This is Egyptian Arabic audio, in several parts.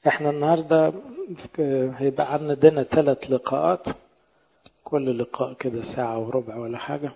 احنا النهاردة هيبقى عندنا ثلاث لقاءات كل لقاء كده ساعة وربع ولا حاجة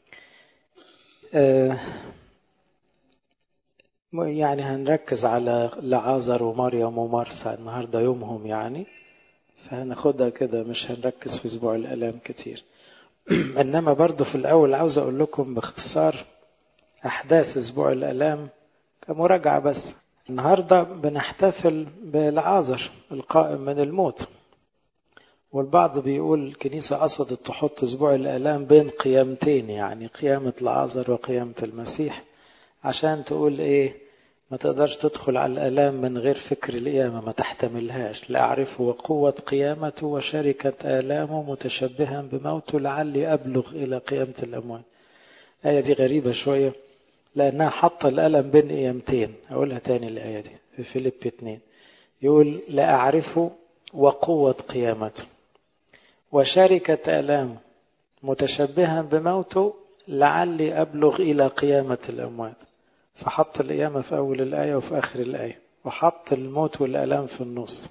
يعني هنركز على لعازر ومريم ومارسا النهاردة يومهم يعني فهناخدها كده مش هنركز في اسبوع الالام كتير انما برضو في الاول عاوز اقول لكم باختصار احداث اسبوع الالام كمراجعة بس النهاردة بنحتفل بالعازر القائم من الموت والبعض بيقول الكنيسة قصدت تحط أسبوع الآلام بين قيامتين يعني قيامة العازر وقيامة المسيح عشان تقول إيه ما تقدرش تدخل على الآلام من غير فكر القيامة ما تحتملهاش لا أعرفه وقوة قيامته وشركة آلامه متشبها بموته لعلي أبلغ إلى قيامة الأموات الآية دي غريبة شوية لأنها حط الألم بين قيامتين أقولها تاني الآية دي في فيليب 2 يقول لا أعرفه وقوة قيامته وشركة آلامه متشبها بموته لعلي أبلغ إلى قيامة الأموات فحط القيامة في أول الآية وفي آخر الآية وحط الموت والآلام في النص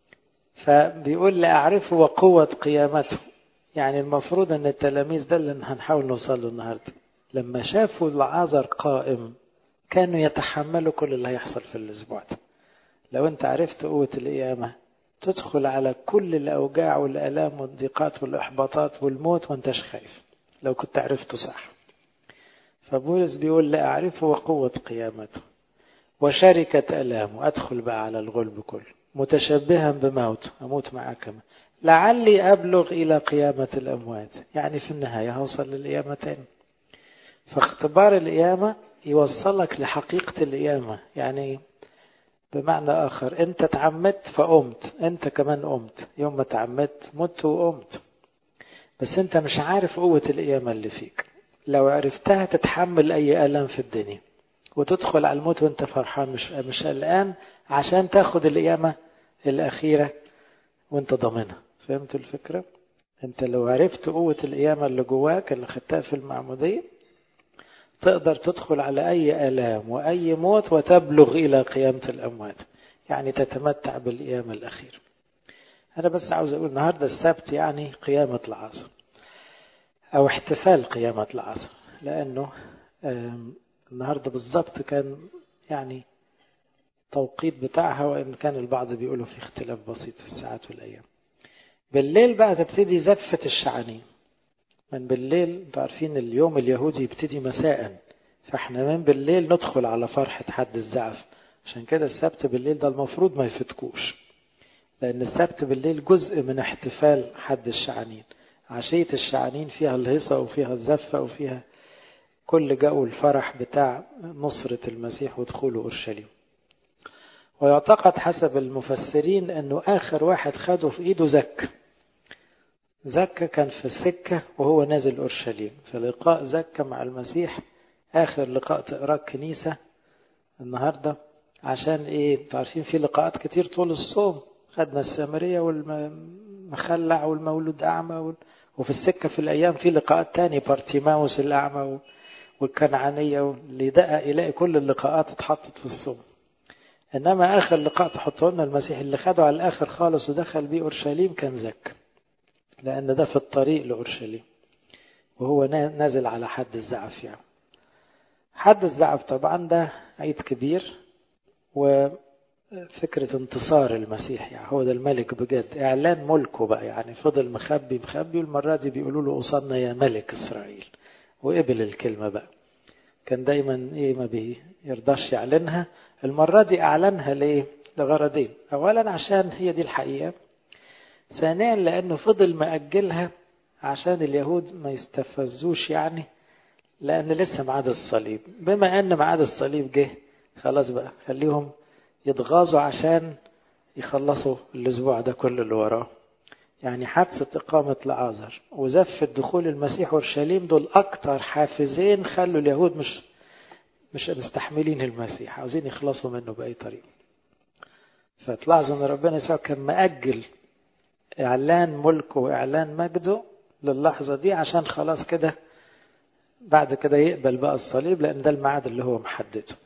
فبيقول لا أعرفه وقوة قيامته يعني المفروض أن التلاميذ ده اللي هنحاول نوصل له النهارده لما شافوا العازر قائم كانوا يتحملوا كل اللي هيحصل في الأسبوع ده لو أنت عرفت قوة القيامة تدخل على كل الأوجاع والآلام والضيقات والإحباطات والموت وأنتش خايف لو كنت عرفته صح فبولس بيقول لا أعرفه وقوة قيامته وشركة ألامه أدخل بقى على الغلب كله متشبها بموته أموت معاه كمان لعلي أبلغ إلى قيامة الأموات يعني في النهاية هوصل للقيامة تاني فاختبار القيامة يوصلك لحقيقة القيامة يعني بمعنى آخر أنت تعمدت فقمت أنت كمان قمت يوم ما تعمدت مت وقمت بس أنت مش عارف قوة القيامة اللي فيك لو عرفتها تتحمل أي ألم في الدنيا وتدخل على الموت وأنت فرحان مش مش قلقان عشان تاخد القيامة الأخيرة وأنت ضامنها فهمت الفكرة؟ أنت لو عرفت قوة القيامة اللي جواك اللي خدتها في المعمودية تقدر تدخل على أي آلام وأي موت وتبلغ إلى قيامة الأموات يعني تتمتع بالقيامة الأخيرة أنا بس عاوز أقول النهاردة السبت يعني قيامة العصر أو احتفال قيامة العصر لأنه النهاردة بالضبط كان يعني توقيت بتاعها وإن كان البعض بيقولوا في اختلاف بسيط في الساعات والأيام بالليل بقى تبتدي زفة الشعانين من بالليل انتوا عارفين اليوم اليهودي يبتدي مساء فاحنا من بالليل ندخل على فرحة حد الزعف عشان كده السبت بالليل ده المفروض ما يفتكوش لأن السبت بالليل جزء من احتفال حد الشعانين عشية الشعانين فيها الهيصة وفيها الزفة وفيها كل جو الفرح بتاع نصرة المسيح ودخوله أورشليم ويعتقد حسب المفسرين أنه آخر واحد خده في إيده زكه زكا كان في السكة وهو نازل أورشليم في لقاء زكا مع المسيح آخر لقاء تقراه الكنيسة النهاردة عشان إيه تعرفين في لقاءات كتير طول الصوم خدنا السامرية والمخلع والمولود أعمى وال... وفي السكة في الأيام في لقاءات تاني بارتيماوس الأعمى والكنعانية واللي دقق يلاقي كل اللقاءات اتحطت في الصوم إنما آخر لقاء تحطه لنا المسيح اللي خده على الآخر خالص ودخل بيه أورشليم كان زكا لأن ده في الطريق لأورشليم وهو نازل على حد الزعف يعني حد الزعف طبعا ده عيد كبير وفكرة انتصار المسيح يعني هو ده الملك بجد إعلان ملكه بقى يعني فضل مخبي مخبي والمرة دي بيقولوا له أوصلنا يا ملك إسرائيل وقبل الكلمة بقى كان دايما إيه ما بيرضاش يعلنها المرة دي أعلنها ليه؟ لغرضين أولا عشان هي دي الحقيقة ثانيا لأنه فضل مأجلها عشان اليهود ما يستفزوش يعني لأن لسه ميعاد الصليب بما أن ميعاد الصليب جه خلاص بقى خليهم يتغاظوا عشان يخلصوا الأسبوع ده كل اللي وراه يعني حادثة إقامة لعازر وزفة دخول المسيح أورشليم دول أكتر حافزين خلوا اليهود مش مش مستحملين المسيح عاوزين يخلصوا منه بأي طريقة فتلاحظوا أن ربنا يسوع كان مأجل إعلان ملكه وإعلان مجده للحظة دي عشان خلاص كده بعد كده يقبل بقى الصليب لأن ده الميعاد اللي هو محدده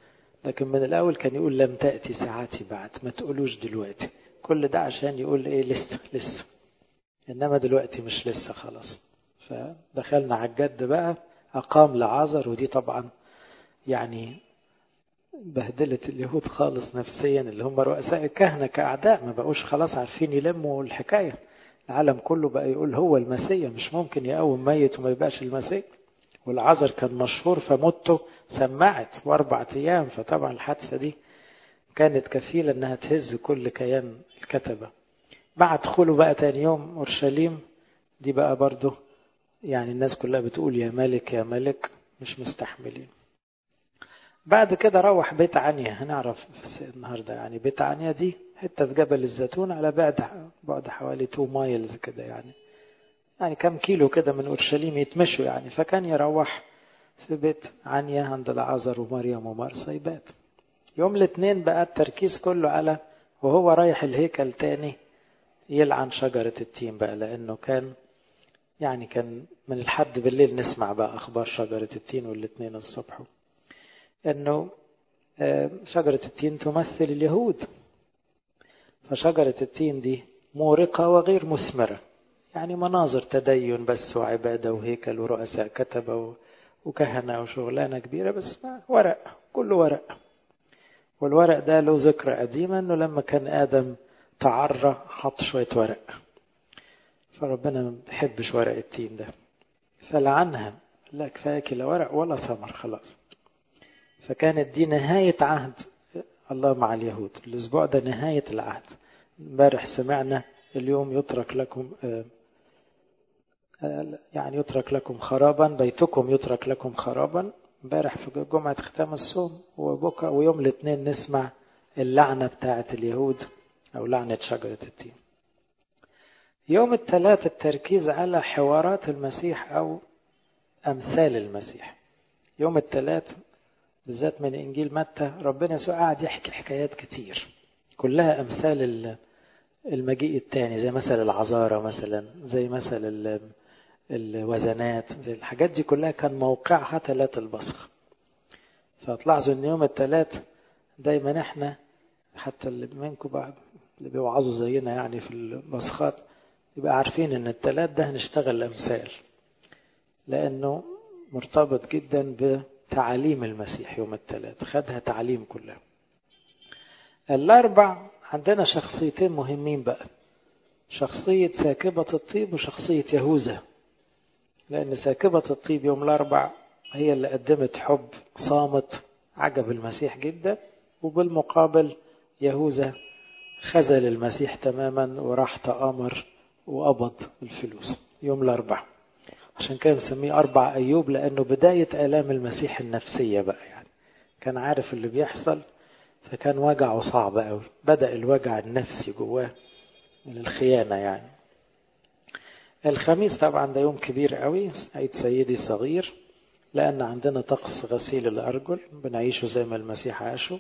لكن من الأول كان يقول لم تأتي ساعتي بعد ما تقولوش دلوقتي كل ده عشان يقول إيه لسه لسه إنما دلوقتي مش لسه خلاص فدخلنا على الجد بقى أقام لعازر ودي طبعا يعني بهدلت اليهود خالص نفسيا اللي هم رؤساء الكهنة كأعداء ما بقوش خلاص عارفين يلموا الحكاية العالم كله بقى يقول هو المسيح مش ممكن يقوم ميت وما يبقاش المسيح والعذر كان مشهور فموته سمعت واربع ايام فطبعا الحادثه دي كانت كفيله انها تهز كل كيان الكتبه مع دخوله بقى تاني يوم اورشليم دي بقى برضه يعني الناس كلها بتقول يا ملك يا ملك مش مستحملين بعد كده روح بيت عنيا هنعرف النهارده يعني بيت عنيا دي حته في جبل الزيتون على بعد بعد حوالي 2 مايلز كده يعني يعني كم كيلو كده من اورشليم يتمشوا يعني فكان يروح في بيت عنيا عند العازر ومريم ومرسى يبات يوم الاثنين بقى التركيز كله على وهو رايح الهيكل تاني يلعن شجرة التين بقى لأنه كان يعني كان من الحد بالليل نسمع بقى أخبار شجرة التين والاثنين الصبح أنه شجرة التين تمثل اليهود فشجرة التين دي مورقة وغير مثمرة يعني مناظر تدين بس وعبادة وهيكل ورؤساء كتبة وكهنة وشغلانة كبيرة بس ما ورق كله ورق والورق ده له ذكرى قديمة انه لما كان ادم تعرى حط شوية ورق فربنا ما بيحبش ورق التين ده فلعنها لا كفاية لا ورق ولا ثمر خلاص فكانت دي نهاية عهد الله مع اليهود الأسبوع ده نهاية العهد امبارح سمعنا اليوم يترك لكم يعني يترك لكم خرابا بيتكم يترك لكم خرابا امبارح في جمعة ختام الصوم وبكرة ويوم الاثنين نسمع اللعنة بتاعة اليهود أو لعنة شجرة التين يوم الثلاث التركيز على حوارات المسيح أو أمثال المسيح يوم الثلاث بالذات من إنجيل متى ربنا يسوع قاعد يحكي حكايات كتير كلها أمثال المجيء الثاني زي مثل العذارى مثلا زي مثل الوزنات زي الحاجات دي كلها كان موقعها ثلاث البصخ فهتلاحظوا ان يوم الثلاث دايما احنا حتى اللي منكم بعد اللي بيوعظوا زينا يعني في البصخات يبقى عارفين ان الثلاث ده هنشتغل امثال لانه مرتبط جدا بتعاليم المسيح يوم الثلاث خدها تعليم كلها الاربع عندنا شخصيتين مهمين بقى شخصية ساكبة الطيب وشخصية يهوذا لأن ساكبة الطيب يوم الأربع هي اللي قدمت حب صامت عجب المسيح جدا وبالمقابل يهوذا خذل المسيح تماما وراح تآمر وقبض الفلوس يوم الأربع عشان كده مسميه أربع أيوب لأنه بداية آلام المسيح النفسية بقى يعني كان عارف اللي بيحصل فكان وجعه صعب قوي بدأ الوجع النفسي جواه من الخيانة يعني الخميس طبعا ده يوم كبير قوي عيد سيدي صغير لأن عندنا طقس غسيل الأرجل بنعيشه زي ما المسيح عاشه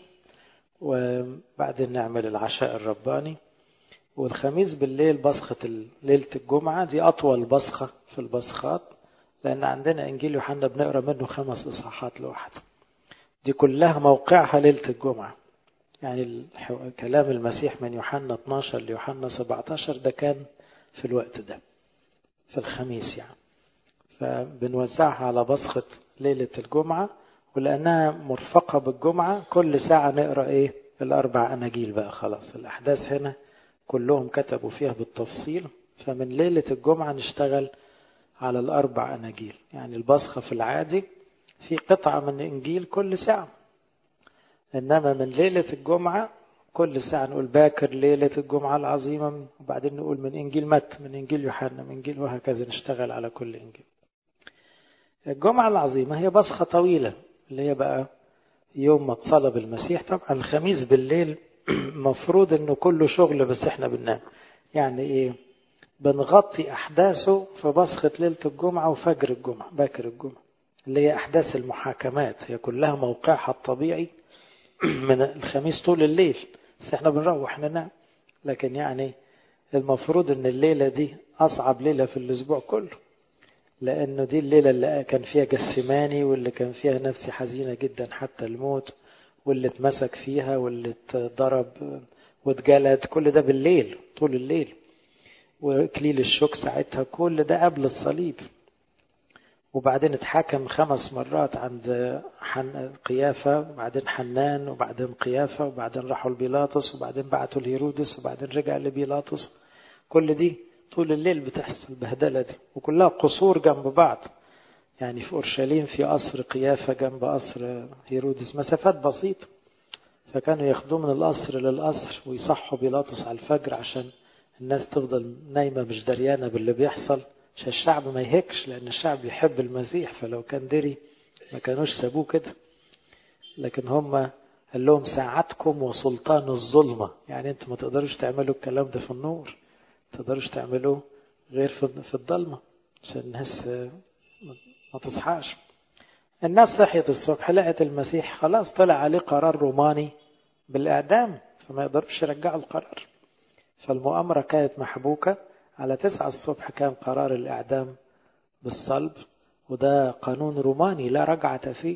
وبعدين نعمل العشاء الرباني والخميس بالليل بصخة ليلة الجمعة دي أطول بصخة في البصخات لأن عندنا إنجيل يوحنا بنقرأ منه خمس إصحاحات لوحده دي كلها موقعها ليلة الجمعة يعني كلام المسيح من يوحنا 12 ليوحنا 17 ده كان في الوقت ده في الخميس يعني فبنوزعها على بصخة ليلة الجمعة ولأنها مرفقة بالجمعة كل ساعة نقرأ إيه الأربع أناجيل بقى خلاص الأحداث هنا كلهم كتبوا فيها بالتفصيل فمن ليلة الجمعة نشتغل على الأربع أناجيل يعني البصخة في العادي في قطعة من إنجيل كل ساعة إنما من ليلة الجمعة كل ساعة نقول باكر ليلة الجمعة العظيمة وبعدين نقول من إنجيل مت من إنجيل يوحنا من إنجيل وهكذا نشتغل على كل إنجيل الجمعة العظيمة هي بصخة طويلة اللي هي بقى يوم ما اتصلب المسيح طبعا الخميس بالليل مفروض انه كله شغل بس احنا بننام يعني ايه بنغطي احداثه في بصخة ليلة الجمعة وفجر الجمعة باكر الجمعة اللي هي احداث المحاكمات هي كلها موقعها الطبيعي من الخميس طول الليل بس احنا بنروح ننام لكن يعني المفروض ان الليلة دي اصعب ليلة في الاسبوع كله لانه دي الليلة اللي كان فيها جسماني واللي كان فيها نفسي حزينة جدا حتى الموت واللي اتمسك فيها واللي اتضرب واتجلد كل ده بالليل طول الليل وإكليل الشوك ساعتها كل ده قبل الصليب وبعدين اتحاكم خمس مرات عند حن... قيافة وبعدين حنان وبعدين قيافة وبعدين راحوا لبيلاطس وبعدين بعتوا لهيرودس وبعدين رجع لبيلاطس كل دي طول الليل بتحصل البهدلة دي وكلها قصور جنب بعض يعني في أورشليم في قصر قيافة جنب قصر هيرودس مسافات بسيطة فكانوا ياخدوه من القصر للقصر ويصحوا بيلاطس على الفجر عشان الناس تفضل نايمة مش دريانة باللي بيحصل عشان الشعب ما يهكش لأن الشعب يحب المسيح فلو كان دري ما كانوش سابوه كده لكن هم قال لهم ساعتكم وسلطان الظلمة يعني انتوا ما تقدروش تعملوا الكلام ده في النور ما تقدروش تعملوه غير في الضلمة عشان الناس ما تصحاش الناس صحيت الصبح لقت المسيح خلاص طلع عليه قرار روماني بالإعدام فما يقدرش يرجعوا القرار فالمؤامرة كانت محبوكة على تسعة الصبح كان قرار الإعدام بالصلب وده قانون روماني لا رجعة فيه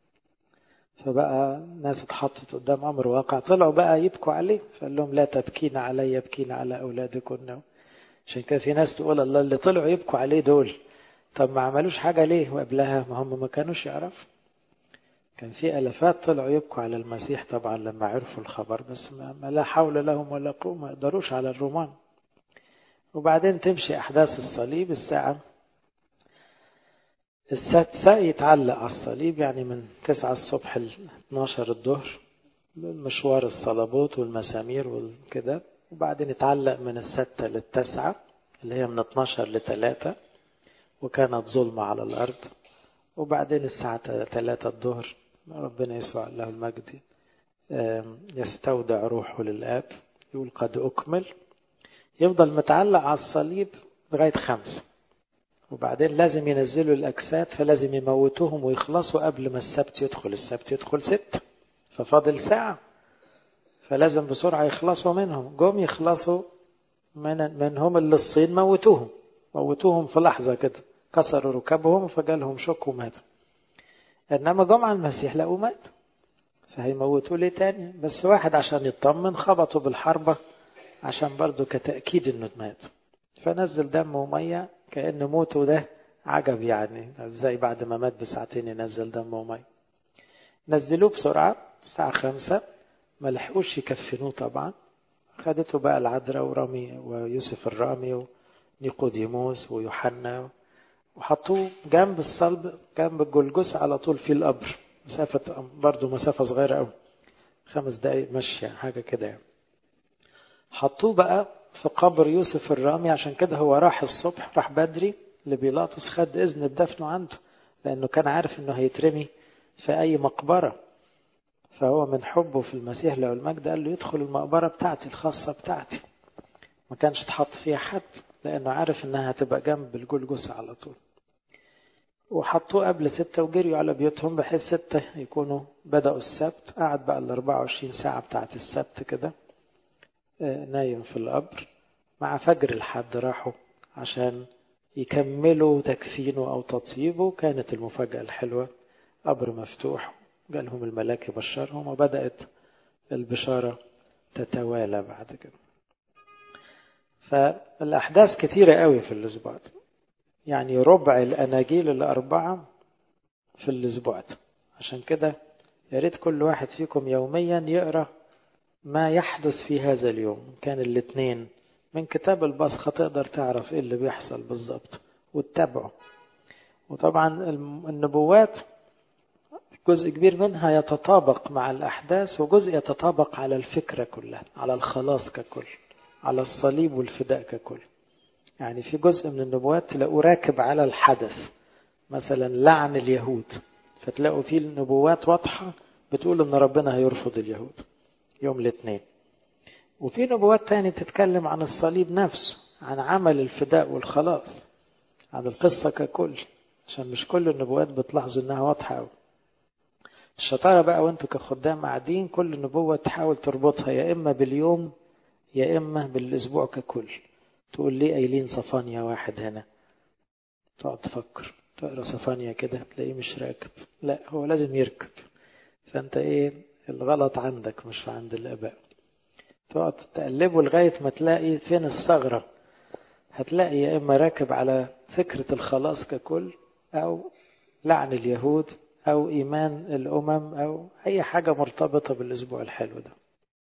فبقى ناس اتحطت قدام أمر واقع طلعوا بقى يبكوا عليه فقال لهم لا تبكين علي يبكين على أولادكن عشان كده في ناس تقول الله اللي طلعوا يبكوا عليه دول طب ما عملوش حاجة ليه وقبلها ما هم ما كانوش يعرفوا كان في ألفات طلعوا يبكوا على المسيح طبعا لما عرفوا الخبر بس ما لا حول لهم ولا قوة ما يقدروش على الرومان وبعدين تمشي أحداث الصليب الساعة السادسة يتعلق على الصليب يعني من تسعة الصبح ل 12 الظهر مشوار الصلبوت والمسامير وكده وبعدين يتعلق من الستة للتسعة اللي هي من 12 لتلاتة وكانت ظلمة على الأرض وبعدين الساعة ثلاثة الظهر ربنا يسوع له المجد يستودع روحه للآب يقول قد أكمل يفضل متعلق على الصليب لغاية خمسة وبعدين لازم ينزلوا الأجساد فلازم يموتوهم ويخلصوا قبل ما السبت يدخل السبت يدخل ستة ففاضل ساعة فلازم بسرعة يخلصوا منهم جم يخلصوا من منهم اللي الصين موتوهم موتوهم في لحظة كده كسروا ركبهم فجالهم شك وماتوا إنما جم على المسيح لقوا مات فهيموتوا ليه تاني بس واحد عشان يطمن خبطوا بالحربة عشان برضه كتأكيد إنه مات فنزل دم ومية كأن موته ده عجب يعني ازاي بعد ما مات بساعتين ينزل دم ومية نزلوه بسرعة الساعة خمسة ما لحقوش يكفنوه طبعا خدته بقى العذراء ورامي ويوسف الرامي ونيقوديموس ويوحنا وحطوه جنب الصلب جنب الجلجس على طول في القبر مسافة برضه مسافة صغيرة قوي خمس دقايق مشي حاجة كده يعني. حطوه بقى في قبر يوسف الرامي عشان كده هو راح الصبح راح بدري لبيلاطس خد إذن بدفنه عنده لأنه كان عارف إنه هيترمي في أي مقبرة فهو من حبه في المسيح له المجد قال له يدخل المقبرة بتاعتي الخاصة بتاعتي ما كانش تحط فيها حد لأنه عارف إنها هتبقى جنب الجلجسة على طول وحطوه قبل ستة وجريوا على بيوتهم بحيث ستة يكونوا بدأوا السبت قعد بقى ال 24 ساعة بتاعت السبت كده نايم في القبر مع فجر الحد راحوا عشان يكملوا تكفينه أو تطيبه كانت المفاجأة الحلوة قبر مفتوح جالهم الملاك يبشرهم وبدأت البشارة تتوالى بعد كده فالأحداث كتيرة قوي في الأسبوع ده يعني ربع الأناجيل الأربعة في الأسبوع ده عشان كده يا ريت كل واحد فيكم يوميا يقرأ ما يحدث في هذا اليوم كان الاثنين من كتاب البصخة تقدر تعرف ايه اللي بيحصل بالظبط وتتابعه وطبعا النبوات جزء كبير منها يتطابق مع الأحداث وجزء يتطابق على الفكرة كلها على الخلاص ككل على الصليب والفداء ككل يعني في جزء من النبوات تلاقوا راكب على الحدث مثلا لعن اليهود فتلاقوا فيه النبوات واضحة بتقول ان ربنا هيرفض اليهود يوم الاثنين وفي نبوات تاني تتكلم عن الصليب نفسه عن عمل الفداء والخلاص عن القصة ككل عشان مش كل النبوات بتلاحظوا انها واضحة قوي الشطارة بقى وانتوا كخدام قاعدين كل نبوة تحاول تربطها يا اما باليوم يا اما بالاسبوع ككل تقول ليه قايلين صفانيا واحد هنا تقعد تفكر تقرا صفانيا كده تلاقيه مش راكب لا هو لازم يركب فانت ايه الغلط عندك مش عند الآباء تقعد تقلبه لغاية ما تلاقي فين الثغرة هتلاقي يا إما راكب على فكرة الخلاص ككل أو لعن اليهود أو إيمان الأمم أو أي حاجة مرتبطة بالأسبوع الحلو ده